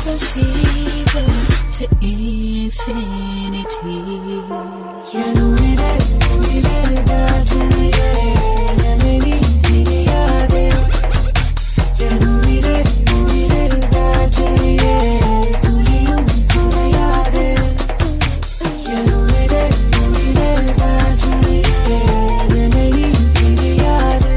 from zero to infinity. என் உயிரே உயிரே ராஜனியே என்னை நீ பிரியாதே என் உயிரே உயிரே ராஜனியே துளியும் குறையாதே என் உயிரே உயிரே ராஜனியே என்னை நீ பிரியாதே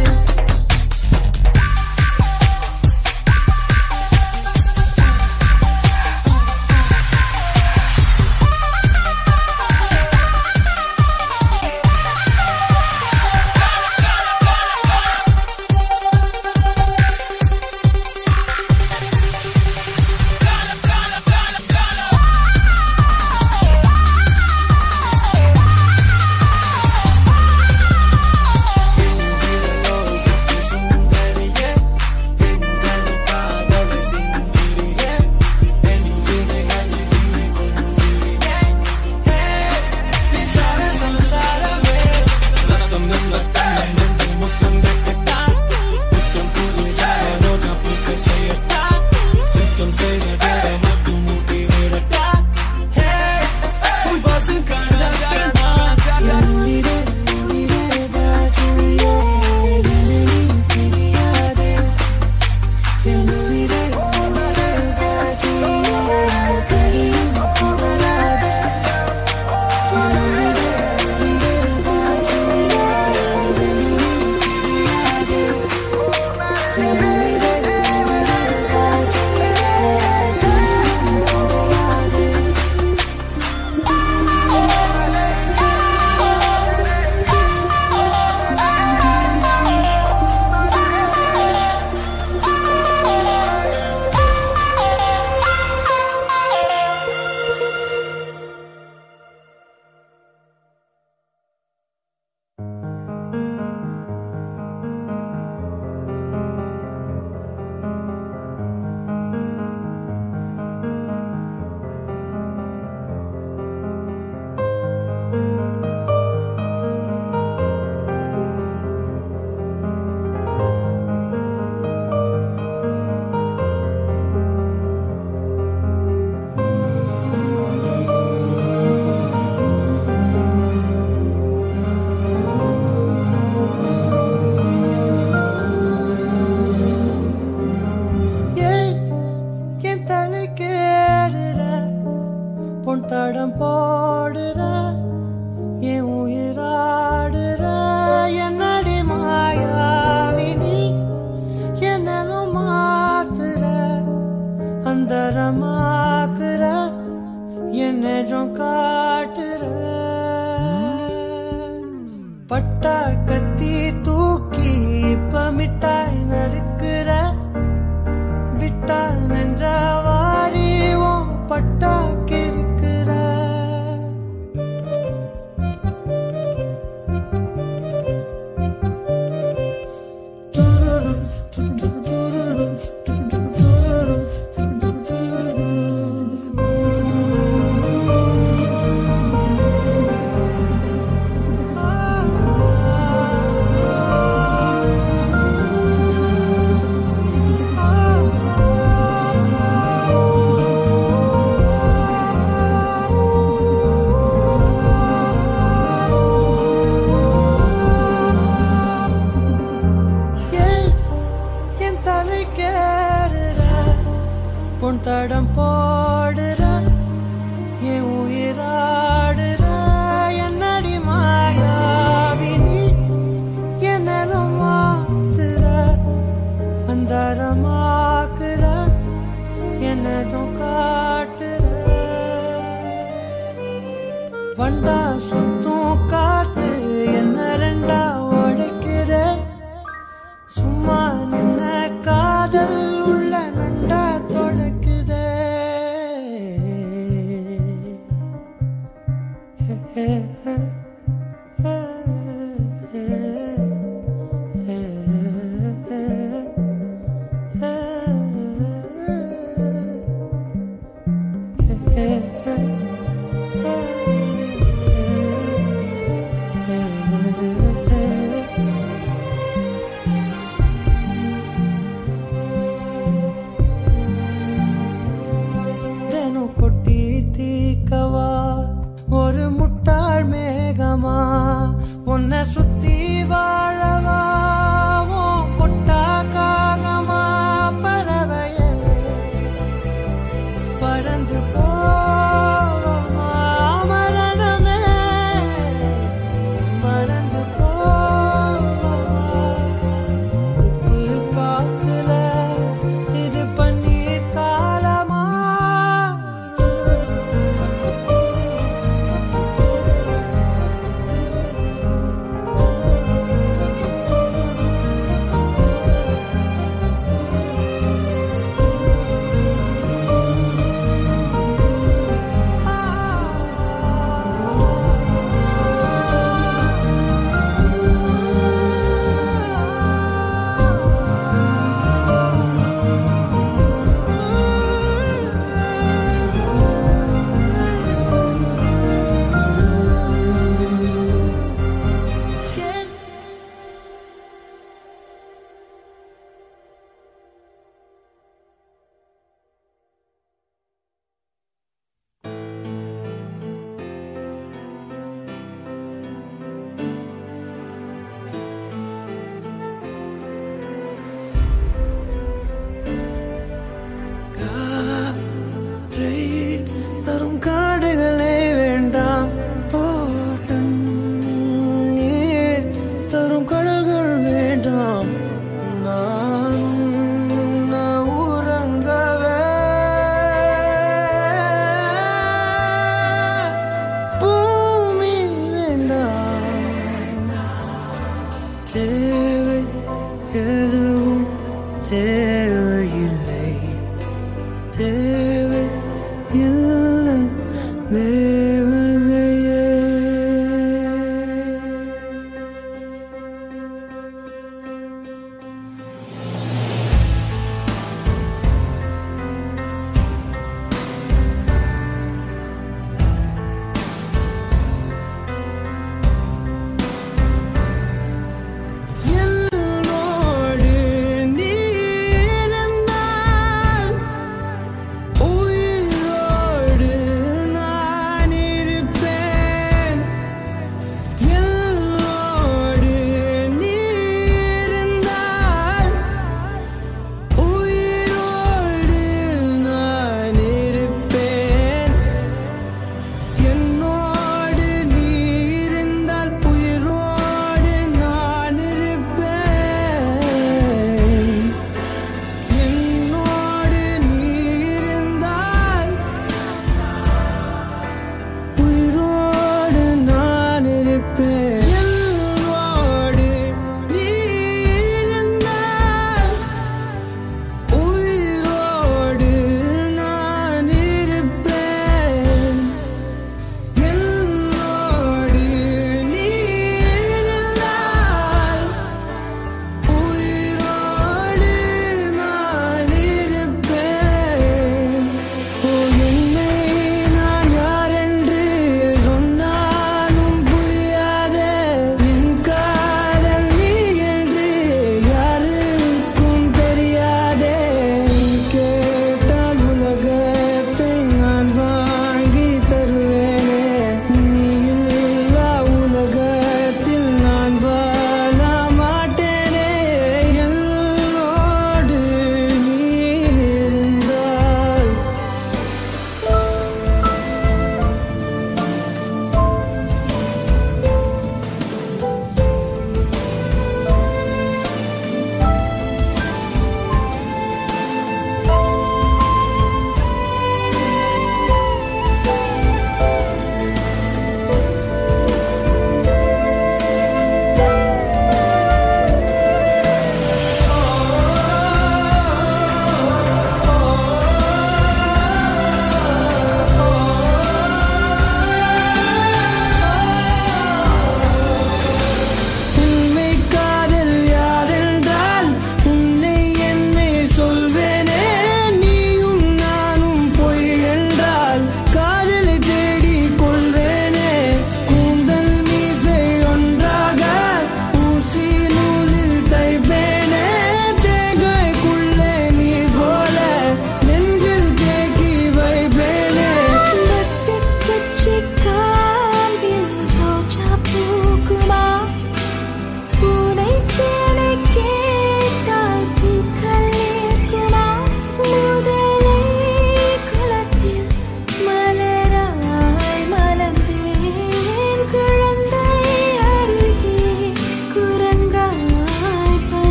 என் உயிரே உயிரே ராஜனியே என்னை நீ பிரியாதே என் உயிரே உயிரே ராஜனியே துளியும் குறையாதே என் உயிரே உயிரே ராஜனியே என்னை நீ பிரியாதே என் உயிரே உயிரே ராஜனியே துளியும் குறையாதே ஏன் என் தலைக்கேறுற பொன் தடம் போடுற என் உயிராடுற என்னடி மாயாவினி என்னலும் மாத்துற அந்தரமாக்குற என் நெஜம் காட்டுற பட்டா கத்தி தூக்கி இப்ப மிட்டாய் நறுக்குற விட்டா நெஞ்சவாரி உன் பட்டா கிறுக்குற துருரும், துரு, துருரும், துரு, துருரும், துரு, ஏன் என் தலை கேறுற பொன் தடம் போடுற என் உயிராடுற என்னடி மாயாவினி என்னலும் மாத்துற அந்தரமாக்குற என்னதும் காட்டுற வண்டா சுத்தும் காத்து என்ன ரெண்டா உடைக்கிற சும்மா நின்ன காதல் உள்ள நண்டா தொடக்குதே மறந்து போவமா மரணமே மறந்து போவமா உப்பு காத்துல இது பன்னீர் காலமா காற்றை தரும் காடுகளே வேண்டாம் ஓ தண்ணீர் தரும் கடல்கள் வேண்டாம் நான் உன்னை உறங்கவே பூமி வேண்டாம் தேவை எதுவும் தேவையில்லை தேவை இல்லை தேவதையே என்னோடு நீ இருந்தால் உயிரோடு நான்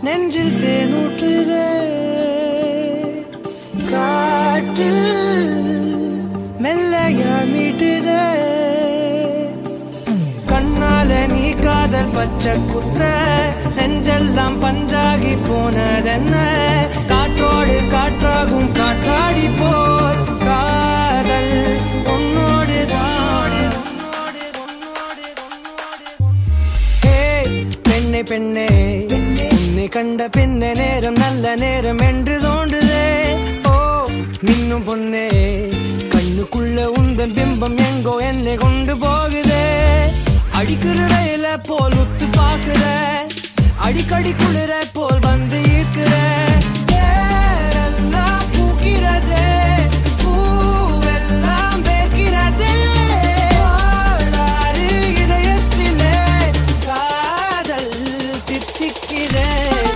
நெஞ்சில் தேனூற்றுதே காற்றில் மெல்லையா மீட்டுதே கண்ணால நீ காதல் பச்சை குத்த நெஞ்செல்லாம் பஞ்சாகி போனதென்ன காற்றோடு காற்றாகும் காற்றாடி போல் காதல் உன்னோடு பெண்ணே பெண்ணே உன்னை கண்ட பின்ன நேரம் நல்ல நேரம் என்று தோன்றுதே ஓ மின்னும் பொண்ணே கண்ணுக்குள்ள உந்தன் பிம்பம் எங்கோ என்னை கொண்டு போகுதே அடிக்கிற ரயில போல் உத்து பாக்குற அடிக்கடி குளிர போல் வந்து ஈர்க்கிற ஏரெல்லாம் பூக்கிறதே பூவெல்லாம் வேர்க்கிறதே கோளாறு இதயத்திலே காதல் தித்திக்கிறேன்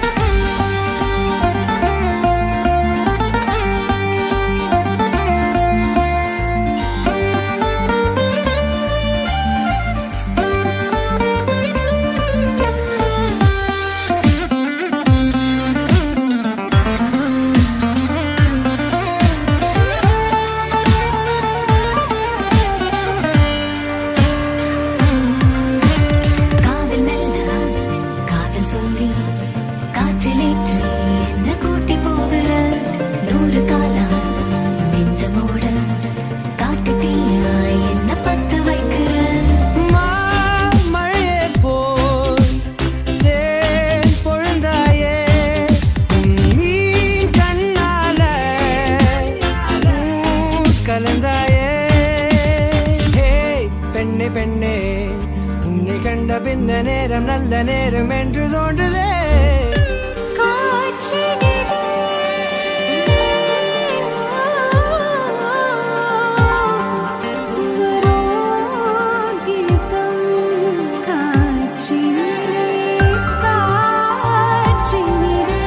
காதல் மெல்ல காதல் சொல்லி காற்றிலேற்றி என்ன கூட்டி போகிற நூறு காலா நெஞ்சமோட காட்டு தீயா என்ன பத்து வைக்கிற மாமழையே போல் தேன் பொழுந்தாயே நீ கண்ணால ஊர் கலந்தாயே ஹே பெண்ணே பெண்ணே உன்னை கண்ட பிந்த நேரம் நல்ல நேரம் என்று தோன்றுதே காற்றினிலே வரும் கீதம் காற்றினிலே காற்றினிலே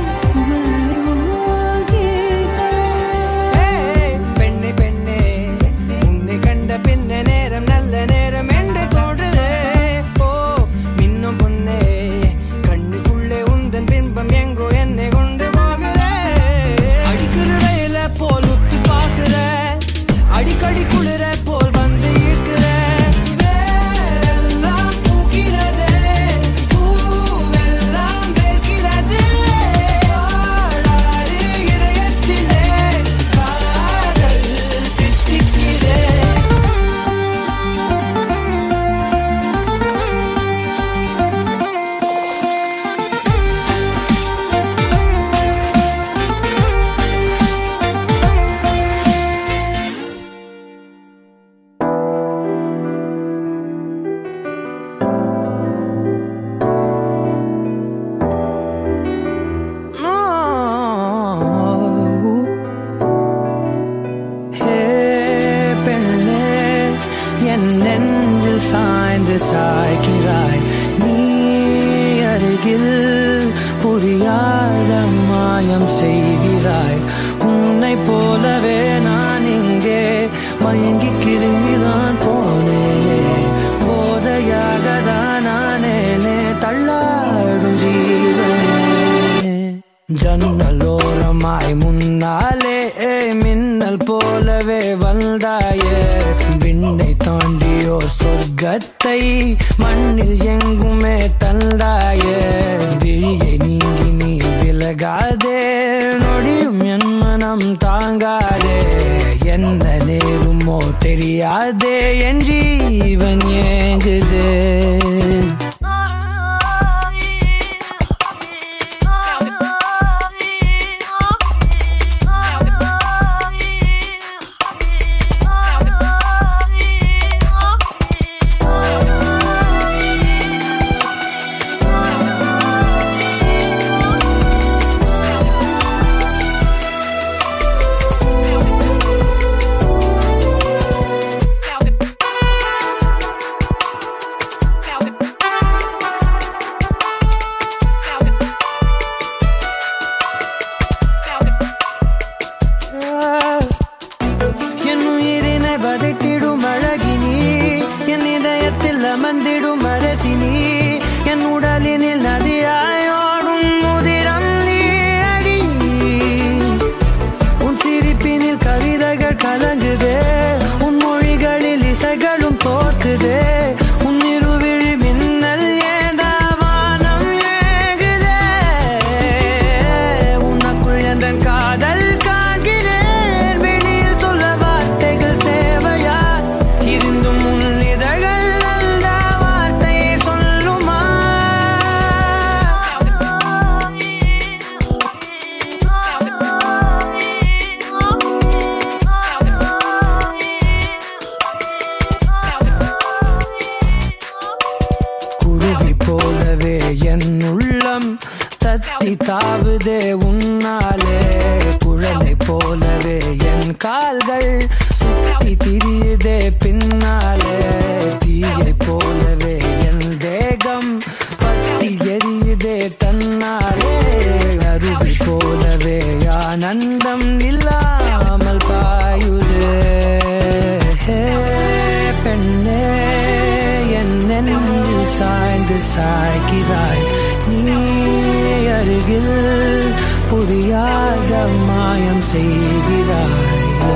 வரும் கீதம் ஹே பெண்ணே பெண்ணே உன்னை கண்ட பின்ன நேரம் நல்ல நேரம் என்று தோன்றுதே ஓ மின்னும் பொண்ணே கண்ணுக்குள்ளே உந்தன் பின்பம் எங்கோ என்னை கொண்டு போகுதே அடிக்கிற ரயில போல் உத்து பார்க்கிற அடிக்கடி குளிர போல் வந்து ஈர்க்கிற வேரெல்லாம் பூக்கிறதே பூவெல்லாம் வேர்க்கிறதே கோளாறு இதயத்திலே காதல் தித்திக்கிறேன் ஹே பெண்ணே என் நெஞ்சில் சாய்ந்து சாய்கிறாய் நீ அருகில் புரியாத மாயம் செய்கிறாய் உன்னை போலவே நான் இங்கே மயங்கி கிருங்கிதான் போனேனே போதையாக தான் நானேனே தள்ளாடும் ஜீவனே ஜன்னலோரமாய் முன்னாலே மின்னல் போலவே வந்தாயே விண்ணை தாண்டியோ சொர்க்கத்தை மண்ணில் எங்குமே தந்தாயே விழியை நீங்கி நீ விலகாதே நொடியும் என் மனம் தாங்காதே என்ன நேருமோ தெரியாதே என் ஜீவன் ஏங்குதே Now தத்தி தாவுதே உன்னாலே குழலை போலவே என் கால்கள் சுத்தி திரியுதே பின்னாலே தீயை போலவே என் தேகம் பத்தி எரியுதே தன்னாலே அருவி போலவே ஆனந்தம் இல்லாமல் பாயுதே ஹே, பெண்ணே என் நெஞ்சில் சாய்ந்து சாய்கிறாய் நீ அருகில் புரியாத மாயம் செய்கிறாய்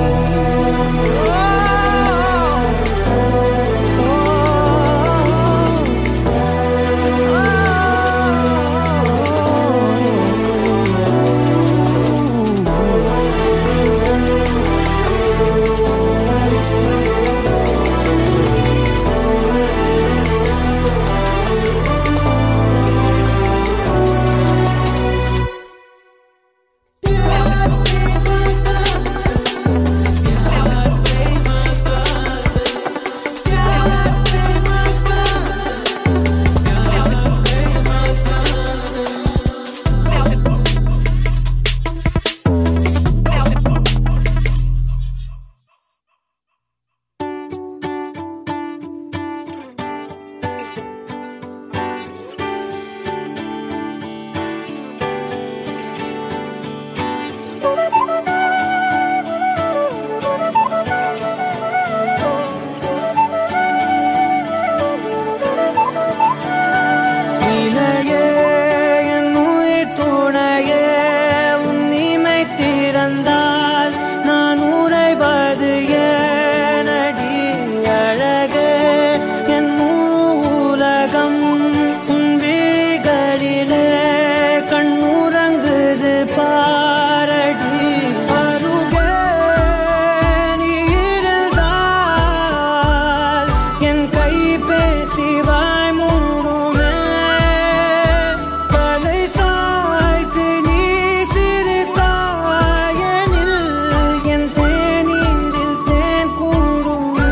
இணையே என் உயிர் துணையே உன் இமை திறந்தால் நான் உறைவது ஏனடி அழகே என் உலகம் உன் விழிகளிலே கண்ணுறங்குது பாரடி அருகே நீ இருந்தால் என் கை பேசி வாய் மூடுமே தலை சாய்த்து நீ சிரித்தாயனில் என் தேநீரில் தேன் கூடுமே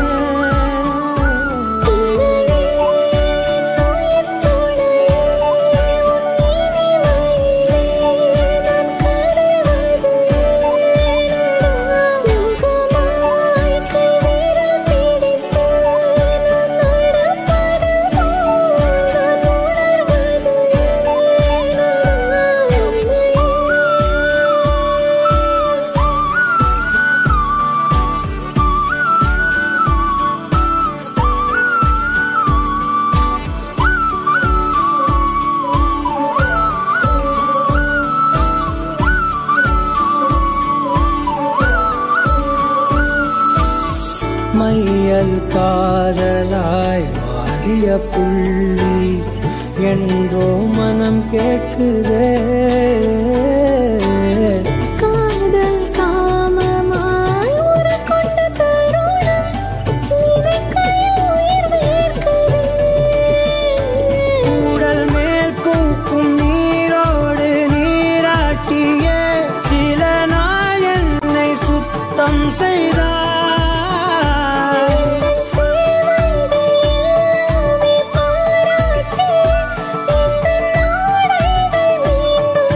மையல் காதலாய் மாறிய புள்ளி என்றோ மனம் கேட்குதே காதல் காமமாய் உருக்கொண்ட தருணம் நினைக்கையில் உயிர் வேர்க்குதே உடல் மேல் பூக்கும் நீரோடு நீராட்டிய சில நாள் என்னை சுத்தம் செய்தார் சேவைகள் எல்லாமே பாராட்டி இந்த நாடைகள் மீண்டும்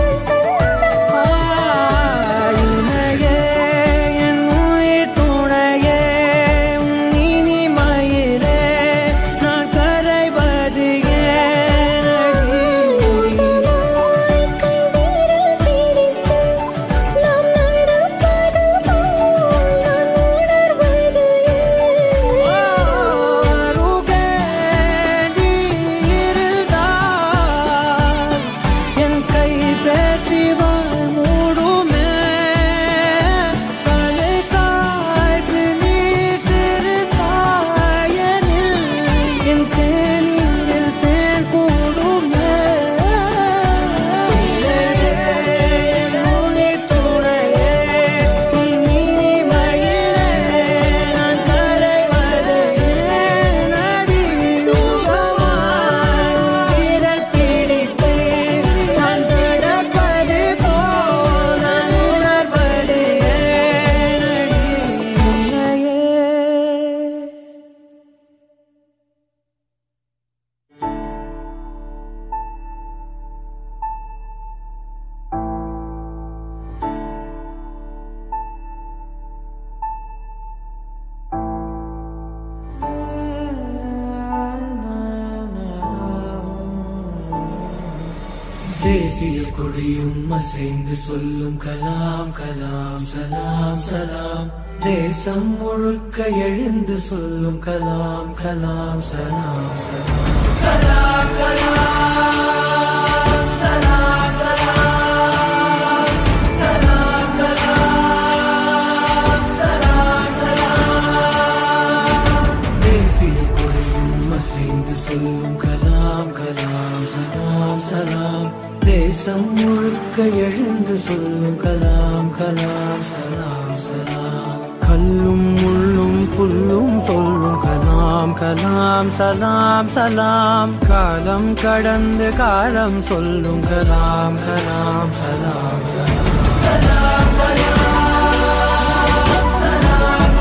கொடியும் அசைந்து சொல்லும் கலாம் கலாம் சலாம் சலாம் தேசம் முழுக்க எழுந்து சொல்லும் கலாம் கலாம் சலாம் சலாம் கலாம் கலாம் சலாம் சலாம் கலாம் கலாம் சலாம் சலாம் தேசிய கொடியும் அசைந்து சொல்லும் கலாம் கலாம் சலாம் சலாம் தேசம் முழுக்க எழுந்து சொல்லும் கலாம் கலாம் சலாம் சலாம் கல்லும் முள்ளும் புல்லும் சொல்லும் கலாம் கலாம் சலாம் சலாம் காலம் கடந்து காலம் சொல்லும் கலாம் கலாம் சலாம் சலாம் கலாம் கலாம் சலாம்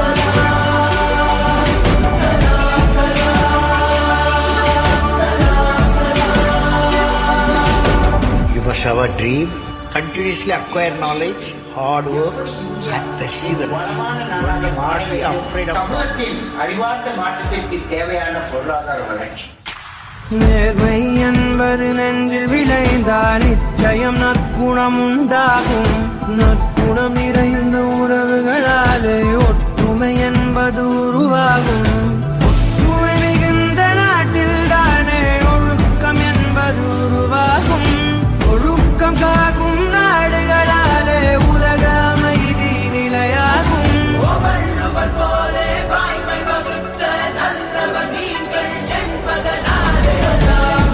You must have a dream, continuously acquire knowledge, hard work, and perseverance. Not be afraid of சமூகத்தின் அறிவார்ந்த மாற்றத்திற்கு தேவையான பொருளாதார வளர்ச்சி நேர்மை என்பது நெஞ்சில் விளைந்தால் நிச்சயம் நற்குணம் உண்டாகும் நற்குணம் நிறைந்த உறவுகளாலே ஒற்றுமை என்பது உருவாகும் ஒற்றுமை மிகுந்த நாட்டில் தானே ஒழுக்கம் என்பது உருவாகும் ஒழுக்கம் காக்கும் நாடுகளாலே உலக அமைதி நிலையாகும் வள்ளுவர் போலே வாய்மை வகுத்த நல்லவர் நீங்கள் என்பதனாலே சலாம்,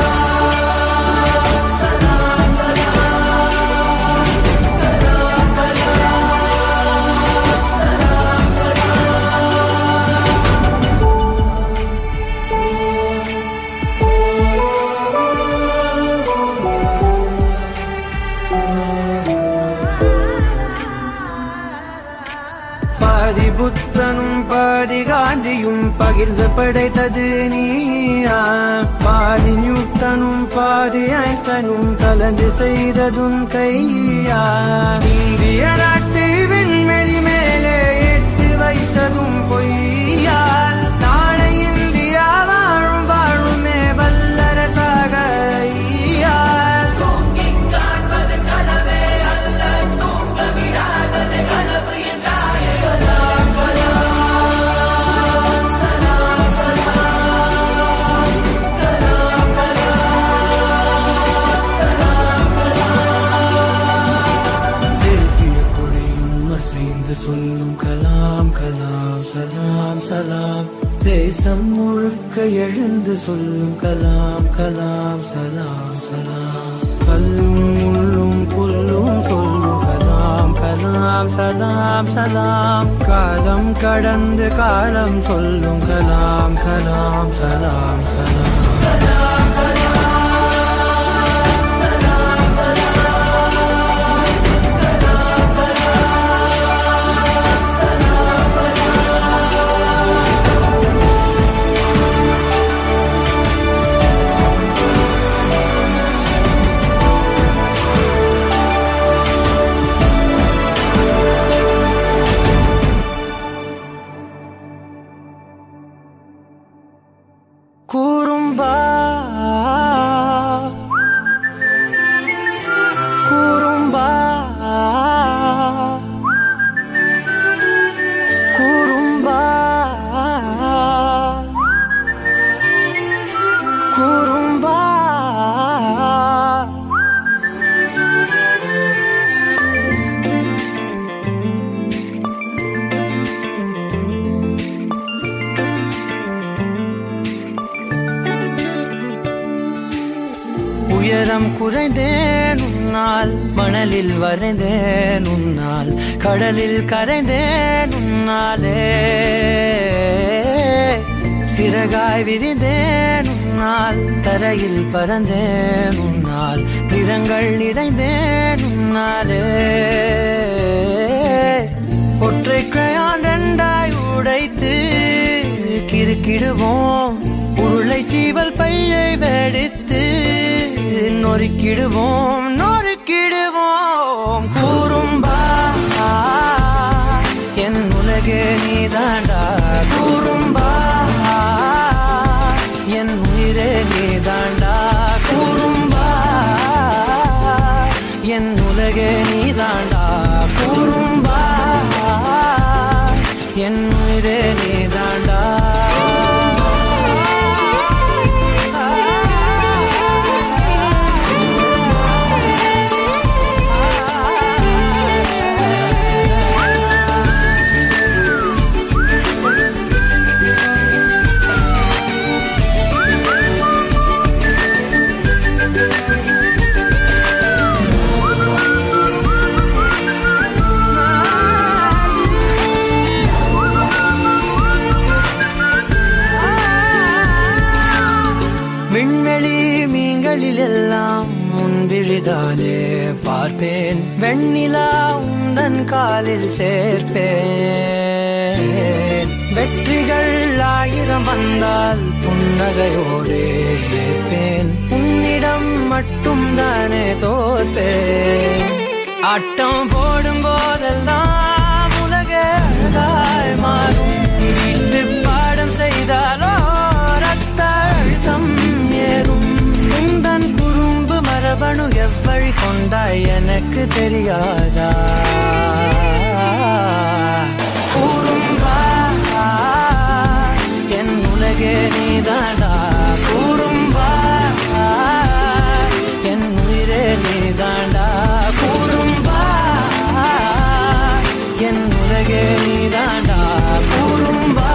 சலாம், சலாம், கலாம், கலாம், சலாம், பாதி புத்தனும் பாதி காந்தியும் பகிர்ந்து படைத்தது நீயா பாதி நியூட்டனும் பாதி ஐட்டனும் கலந்து செய்ததும் கையா இந்திய நாட்டு விண்வெளி மேலே எட்டு வைத்ததும் பொய்யால் நாளை இந்தியா வாழும் வாழுமே வல்லரசாக ஐயால் தூங்கிக் காண்பது கனவே அல்ல தூங்க விடாதது கனவு என்றாயே சலாம் கலாம் சலாம் சலாம் கலாம் கலாம் சலாம் சலாம் தேசிய கொடியும் அசைந்து சொல்லும் கலாம் கலாம் சலாம் சலாம் தேசம் முழுக்க எழுந்து சொல்லும் கலாம் கலாம் சலாம் சலாம் கல்லும் முள்ளும் புல்லும் சொல்லும் கலாம் கலாம் சலாம் சலாம் காலம் கடந்து காலம் சொல்லும் கலாம் கலாம் சலாம் சலாம் கலாம் கலாம் சலாம் சலாம் கூறும்பா கூறும்பா கூறும்பா கூறும்பா உயரம் குறைந்தேன் உன்னால் மணலில் வரைந்தேன் உன்னால் கடலில் கரைந்தேன் உன்னாலே சிறகாய் விரிந்தேன் உன்னால் தரையில் பறந்தேன் உன்னால் நிறங்கள் நிறைந்தேன் உன்னாலே ஒற்றை கிரையான் ரெண்டாய் உடைத்து கிறுக்கிடுவோம் உருளை சீவல் பையை வெடித்து நொறுக்கிடுவோம் நொறுக்கிடுவோம் கூறும்பா என் உலகே நீதாண்டா கூறும்பா என் உயிரே நீதாண்டா கூறும்பா உலகே நீதாண்டா கூறும்பா என் உயிரே நீதாண்டா விண்வெளி மீன்களில் எல்லாம் முன்விழிதானே பார்ப்பேன் வெண்ணிலா உந்தன் காலில் சேர்ப்பேன் வெற்றிகள் ஆயிரம் வந்தால் புன்னகையோடு ஏற்பேன் உன்னிடம் மட்டும் தானே தோற்பேன் ஆட்டம் போடும் போதெல்லாம் உலக அழகாய் மாறும் வீட்டு பாடம் செய்தாலோ ரத்த அழுத்தம் ஏறும் உந்தன் குறும்பு மரபணு எவ்வழி கொண்டாய் எனக்கு தெரியாதா கூறும்பா என் உலகே நீதாடா கூறும்பா என் உயிரே நீதாண்டா கூறும்பா என் உலகே நீதாண்டா கூறும்பா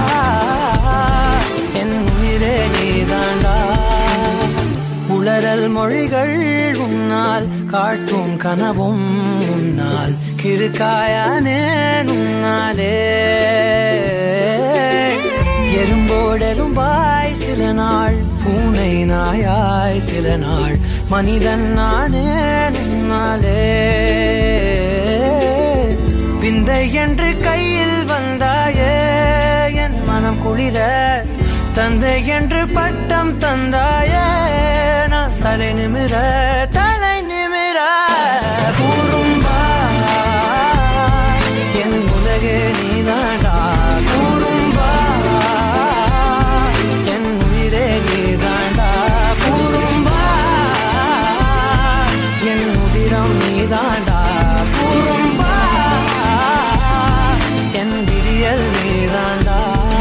என் உயிரே நீதாண்டா உளறல் மொழிகள் உன்னால் காட்டும் கனவும் உன்னால் கிருக்காயானே உன்னாலே எறும்போடெரும்பாய் சில நாள் பூனை நாயாய் சில நாள் மனிதன் நானே உன்னாலே விந்தை என்று கையில் வந்தாயே என் மனம் குளிர தந்தை என்று பட்டம் தந்தாயே நான் தலை நிமிர தலை நிமிர கூறும்பா என் உலகே நீதாண்டா கூறும்பா என் உயிரே நீதாண்டா கூறும்பா என் உதிரம் நீதாண்டா கூறும்பா என் விரியல் நீதாண்டா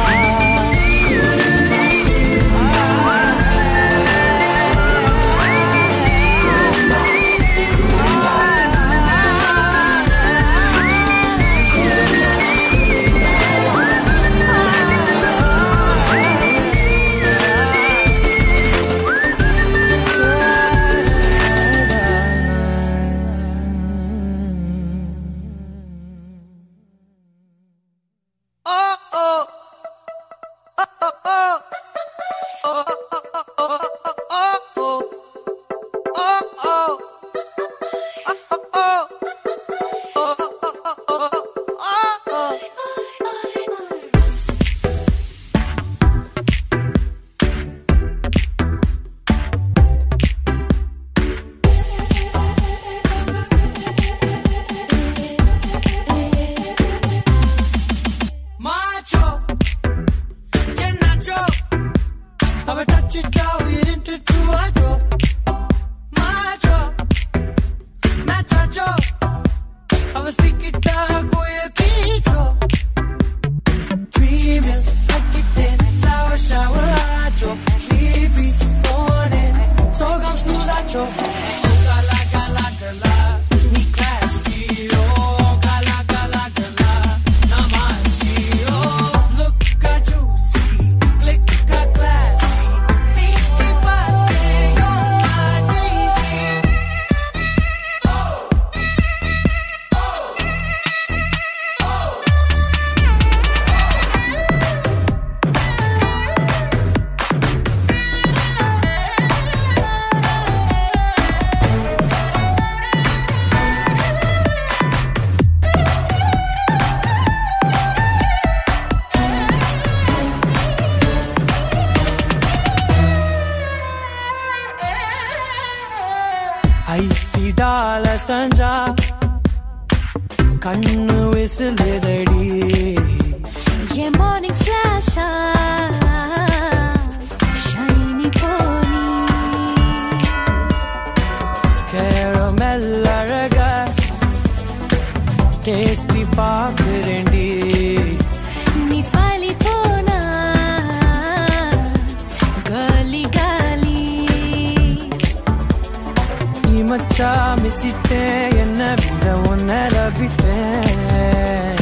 Macho, get nacho. Have a touch it down, we into two macho. Macho, macho. Have a speak it down, go your kicho. Dreaming, like it in shower, shower, macho. Sleepy, morning, so comes to nacho. Gala, gala, gala, mi classy, oh, gala, gala, gala, namasio. Look at you, see, click a classy, think about it, you're my daisy. ஐசிடால சஞ்சா கண்ணு விசிலுதடி என் morning ஃபிளாஷா shiny pony caramel அழகா tasty பாக்குறேன்டி நீ smiley போனா காலி காலி நீ மச்சா மிசிட்டேன் என்ன விட உன்னை ரவிட்டேன்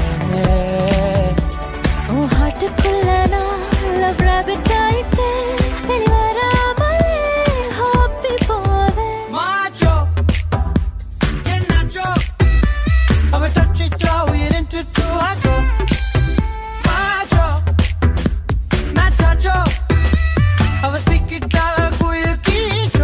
உன் ஹார்ட்டுக்குள்ள நான் லவ் ராபிட் ஆயிட்டேன் வெளிவராமலே ஹாப்பி போவேன் Macho, get nacho. I'm a touchy jaw, we're into two macho. Macho, macho. I was speaking dark, we'll keep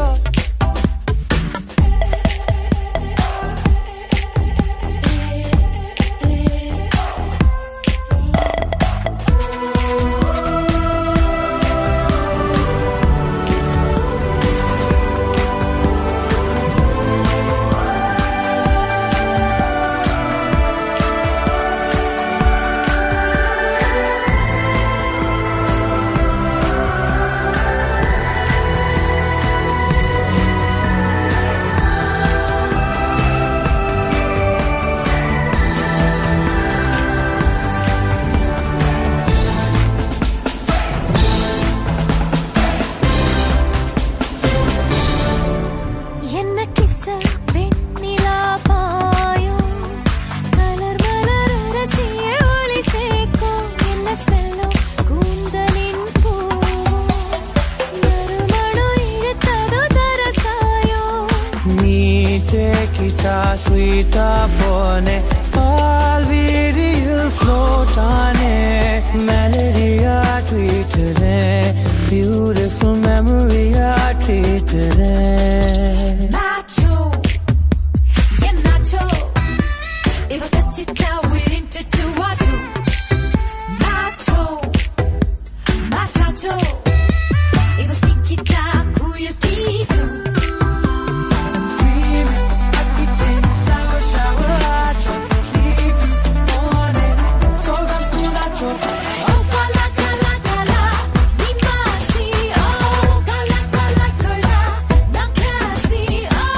என்ன கிச வெண்ணிலா பாயும் கலர் மலர் ரசிய ஒளி சேர்க்கும் என்ன ஸ்மெல்லும் கூந்தலின் பூவும் நறுமணம் இழுத்ததோ தரசாயோ நீ டேக்கிட்டா ஸ்வீட்டா போனே பால் வீதியில் ஃப்ளோட் ஆனே மெலடியா ட்வீட்டுறேன் பியூட்டிஃபுல் மெமரியா ட்ரீட்டுறேன் Nacho, yeah Nacho. If I touch it down, we're into two Nacho, Nacho, Machacho. If I speak it down, who you teach? Oh, gala, gala, gala, ni masi. Oh, gala, gala, gala, na kasi. Oh,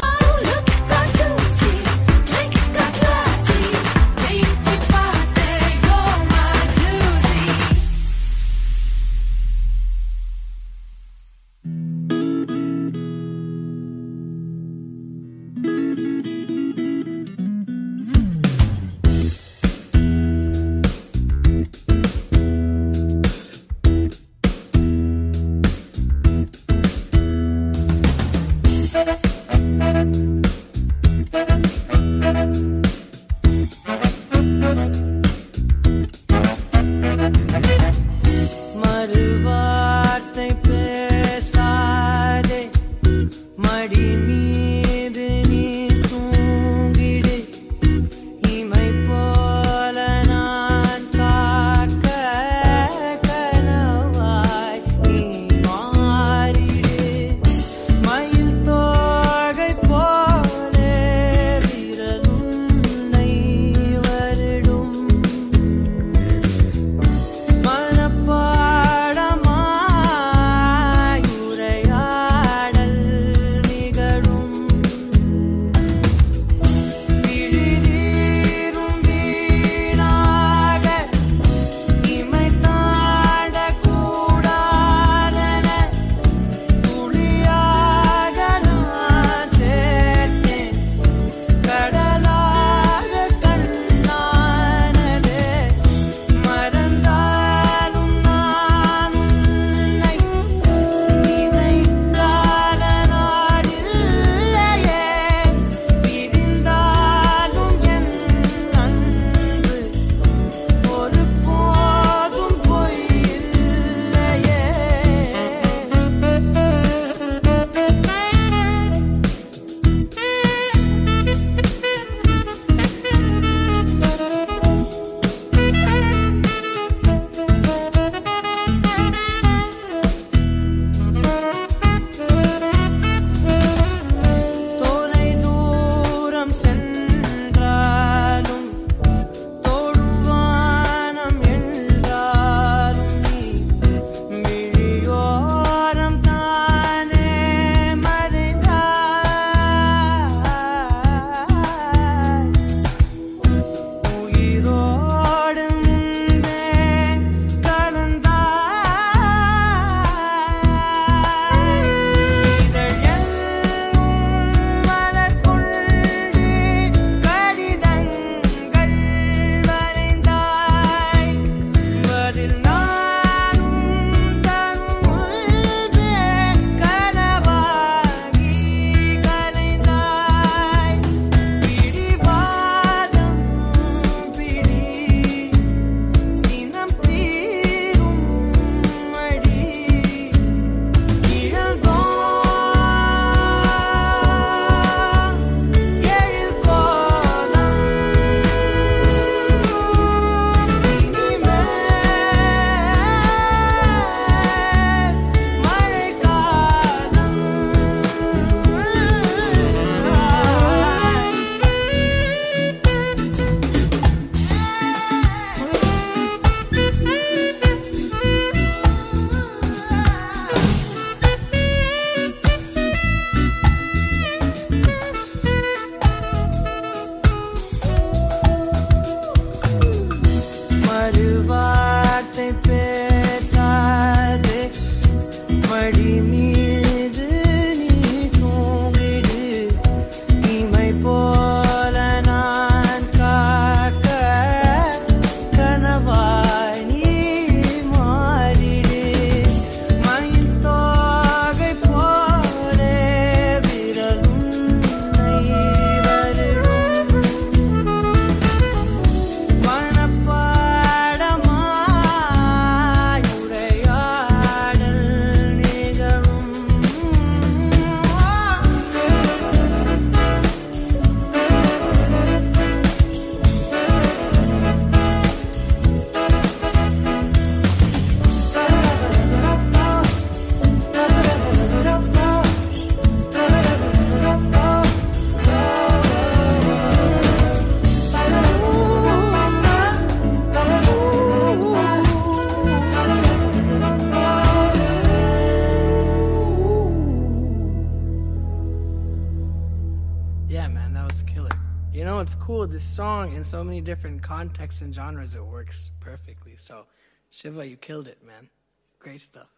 You know, it's cool. This song, in so many different contexts and genres, it works perfectly. So, Shiva, you killed it, man. Great stuff.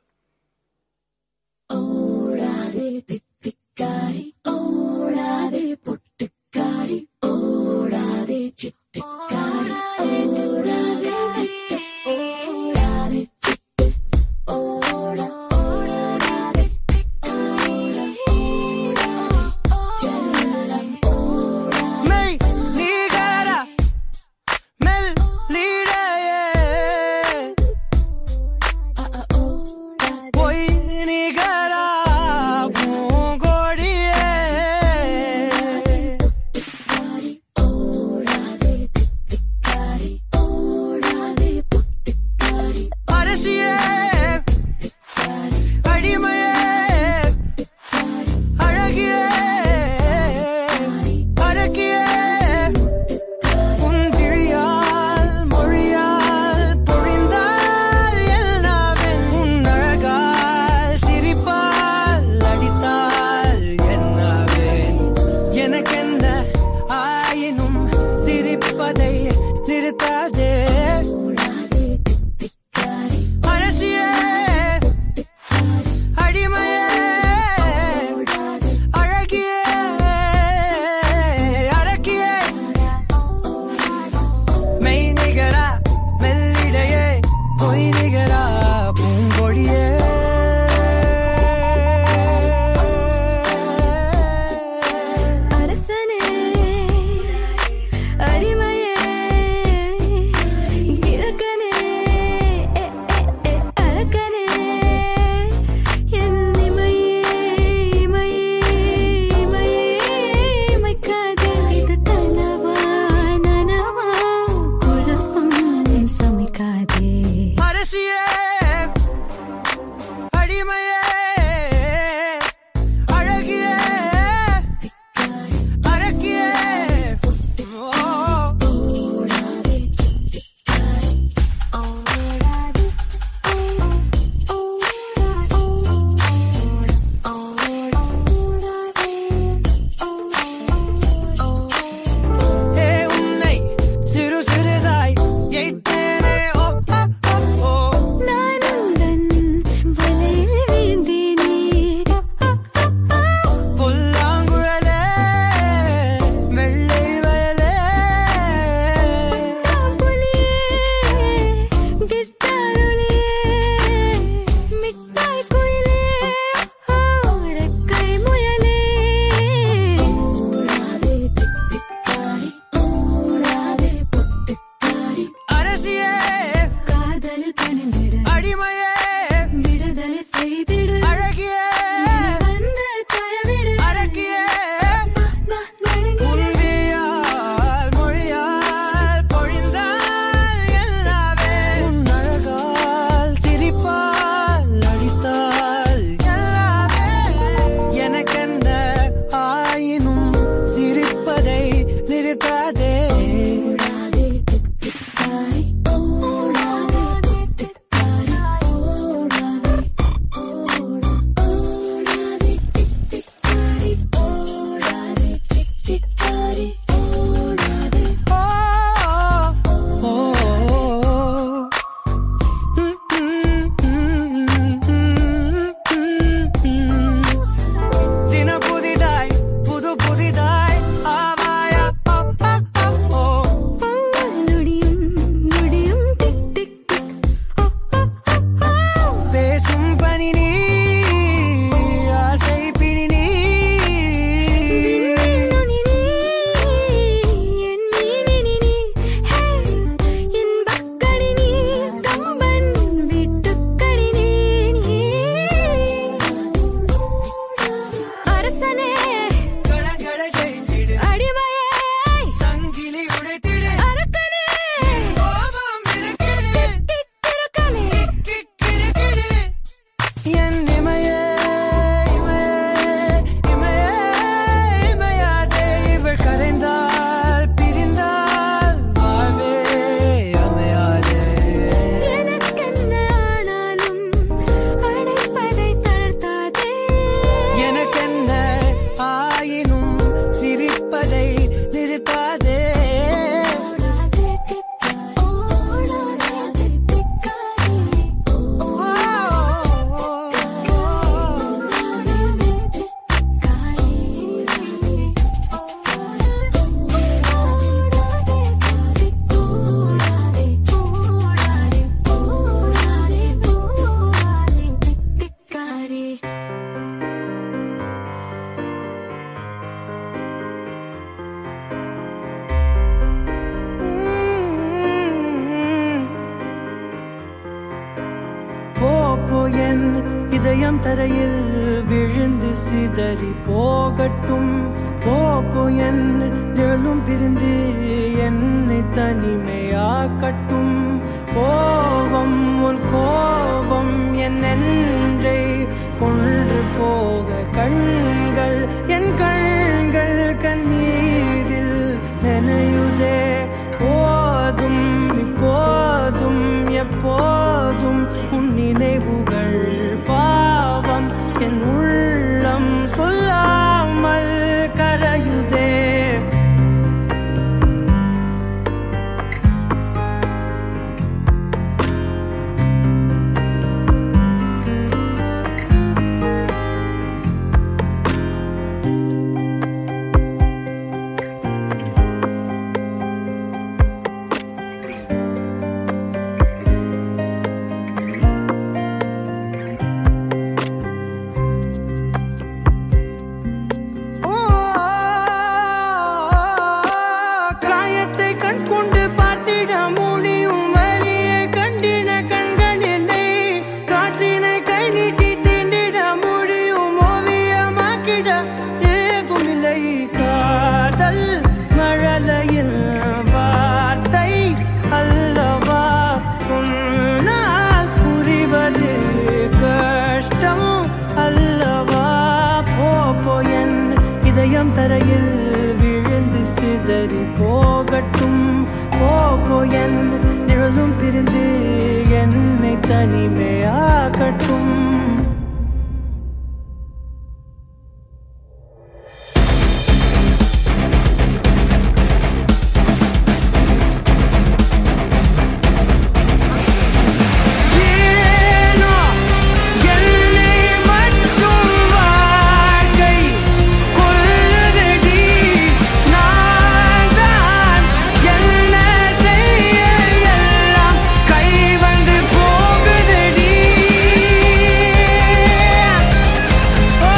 ഓടാതെ തിത്തിക്കാരി ഓടാതെ പൊട്ടിക്കാരി ഓടാതെ ചുറ്റിക്കാരി ഓടാതെ വിട്ട് ഓടാതെ ചുറ്റ് ഓട ഓടാതെ ഓട ഓടാതെ ചെല്ലം ഓടാ Mel, ligara. Mel, lidaye. Poi nigara, pungodiye. இதயம் தரையில் விழுந்து சிதறி போகட்டும் போப்போ என் நிழலும் பிரிந்து என்னை தனிமையாக்கட்டும் கோவம் உன் கோவம் என் நெஞ்சை கொன்று போக கண்கள் என் கண்கள் கண்ணீரில் நினையுதே போதும் இப்போதும் எப்போதும் உன் நினைவுகள் பாவம் என் உள்ளம் சொல்லாமல் கரையுதே ஓ, காயத்தை கண் கொண்டு பார்த்திட முடியும் வலியை கண்டின கண்கள் இல்லை காற்றினை கை நீட்டி தீண்டிட முடியும் ஓவியமாக்கிட ஏதும் இல்லை காதல் மழலையில் வார்த்தை அல்லவா சொன்னால் புரிவது கஷ்டம் அல்லவா போப்போ என் இதயம் தரையில் விழுந்து சிதறி போகட்டும் போப்போ என் நிழலும் பிரிந்து என்னை தனிமையாகட்டும் ஏனோ என்னை மட்டும் வாழ்க்கை கொல்லுதடி நான் தான் என்ன செய்ய எல்லாம் கை வந்து போகுதடி ஓ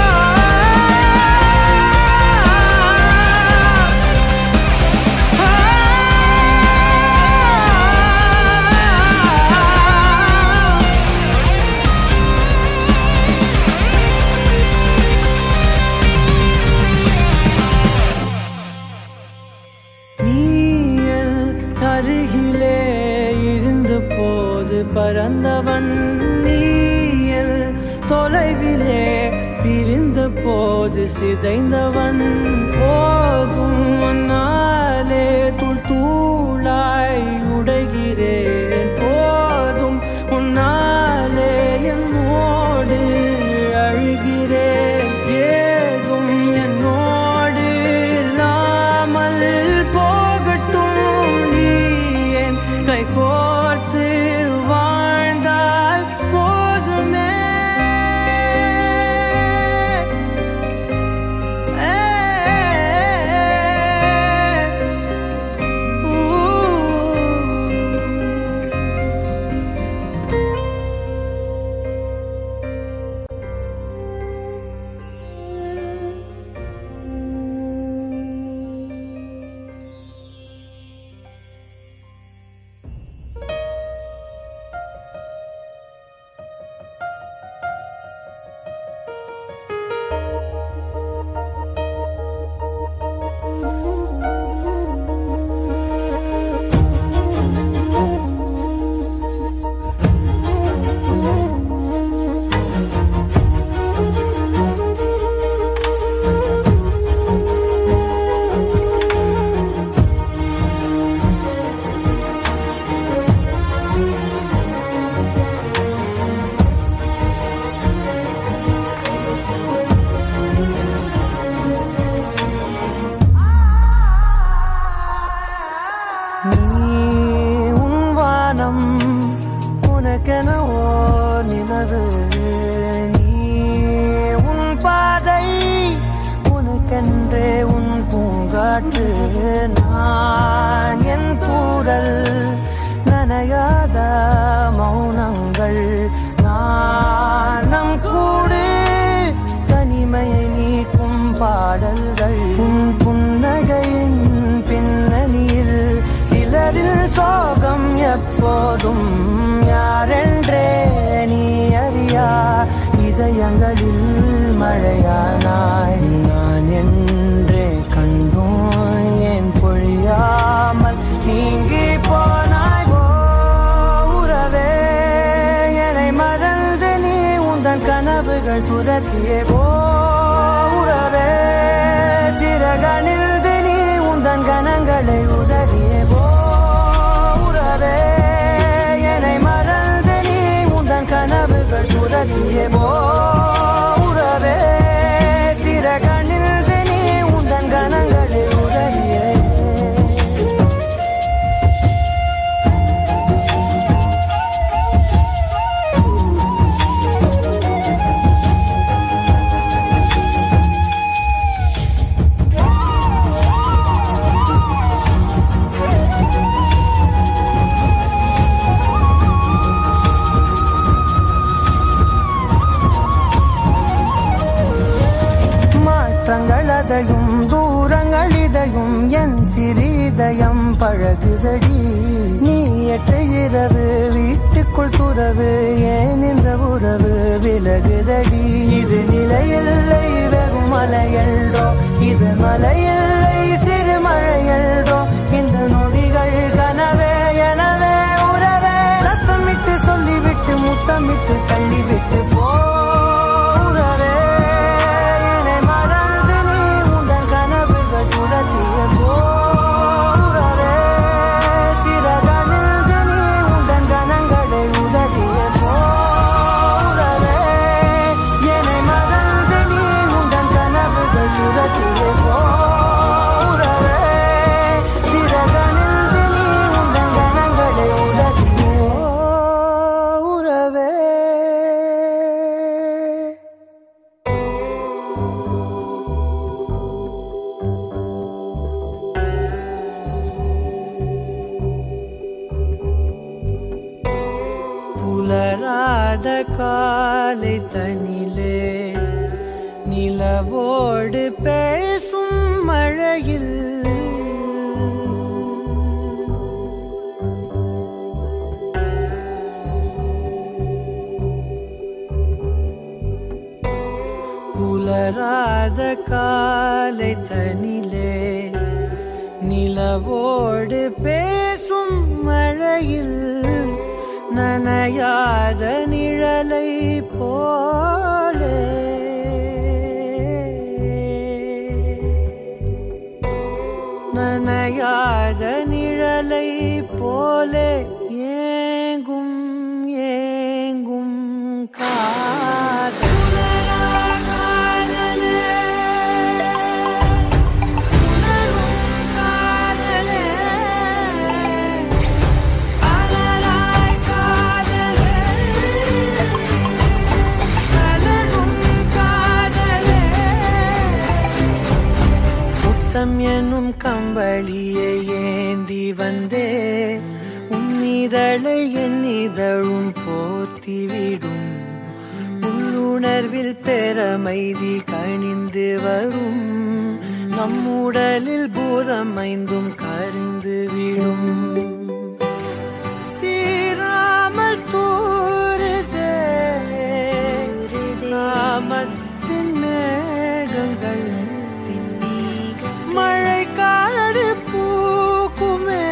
நீயல் அருகிலே இருந்த போது பறந்தவன் நீயல் தொலைவிலே பிரிந்த போது சிதைந்தவன் போதும் முன்னாலே தூள் தூளாய் உடைகிறேன் போதும் உன்னாலே என்னோடு அழுகிறேன் ஏதும் என்னோடு இல்லாமல் போகட்டும் நீ என் கை கோர்த்து வாழ்ந்தால் போதுமே ஏ, ஊ. நீ உன் வானம் உனக்கென ஓர் நிலவு நீ உன் பாதை உனக்கென்றே உன் பூங்காற்று நான் என் கூறல் நனையாத மௌனங்கள் நான் நம் கூடு தனிமையை நீக்கும் பாடல்கள் உன் புன்னகையின் பின்னணியில் சிலரில் சோகம் எப்போதும் யாரென்றே நீ அறியா காலங்களில் மழையானாய் நான் என்றே கண்டோம் ஏன் பொழியாமல் நீங்கி போனாய் ஓ உறவே என்னை மறந்து நீ உந்தன் கனவுகள் துரத்தியே போ உறவே சிறகணிந்து நீ உந்தன் கணங்களை உதறியே போ உறவே என்னை மறந்து நீ உந்தன் கனவுகள் துரத்தியே போ உறவே சிறகணிந்து நீ உந்தன் கணங்களை உதறியே மாற்றங்கள் அதையும் தூரங்கள் இதையும் என் சிறிதயம் பழகுதடி நீ எற்ற இரவு வீட்டுக்குள் துறவு ஏன் இந்த உறவு விலகுதடி இது நிலையில்லை வெறும் மலையல்றோ இது மலையில்லை சிறு மழையல்றோ இந்த நொடிகள் கனவே எனவே உறவே சத்தமிட்டு சொல்லிவிட்டு முத்தமிட்டு தள்ளிவிட்டு போ உறவே என்னை மறந்து நீ உந்தன் கனவுகள் துரத்திய போ உறவே சிறகணிந்து நீ உந்தன் கணங்களை உதறிய போ உறவே என்னை மறந்து நீ உந்தன் கனவுகள் துரத்திய போ உறவே சிறகணிந்து நீ உந்தன் கணங்களை உதறிய உறவே புலராத காலை தனிலே நிலவோடு பேசும் மழையில் புலராத காலை தனிலே நிலவோடு பேசும் மழையில் நனையாத நிழலை போலே நனையாத நிழலை போலே ஏங்கும் ஏங்கும் காதலரா காதலே உணரும் காதலே அலராய் காதலே கலரும் காதலே முத்தம் என்னும் கம்பளியை ஏந்தி வந்தே உன்னிதழை என் இதழும் போர்த்திவிடும் உள்ளுணர்வில் பெறமைதி கணிந்து வரும் நம்முடலில் பூதம் ஐந்தும் கரிந்து விடும் தீராமல் தூருதே காமத்தின் மேகங்கள் மழை காடு பூக்குமே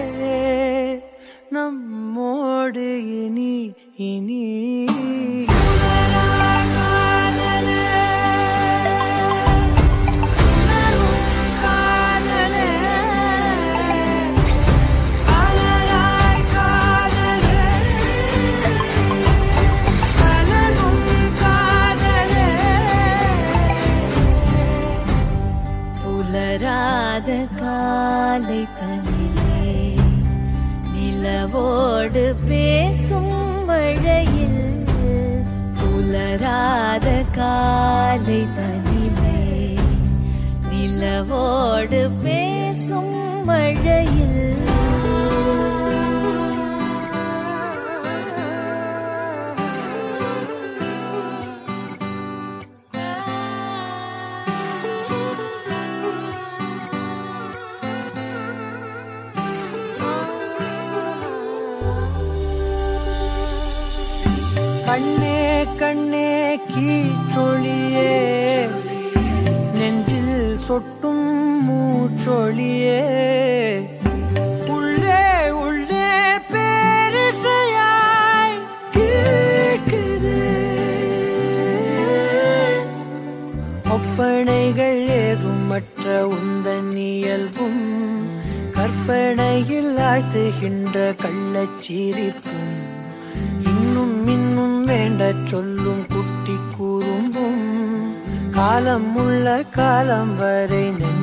நம்மோடு இனி இனி உணரா காதலே, உணரும் காதலே, அலராய் காதலே, அலரும் காதலே புலராத காலை தனிலே நிலவோடு பேசும் மழையில் புலராத காலை தனிலே நிலவோடு பேசும் மழையில் கண்ணே கண்ணே கீச்சொழியே நெஞ்சில் சொட்டும் மூச்சொழியே உள்ளே உள்ளே பேரிசையாய் கேட்குதே ஒப்பனைகள் ஏதும் மற்ற உந்தன் இயல்பும் கற்பனையில் ஆழ்த்துகின்ற கள்ளச்சிரிப்பும் இன்னும் இன்னும் வேண்ட சொல்லும் குட்டி கூறும்பும் காலம் உள்ள காலம் வரை நெஞ்ச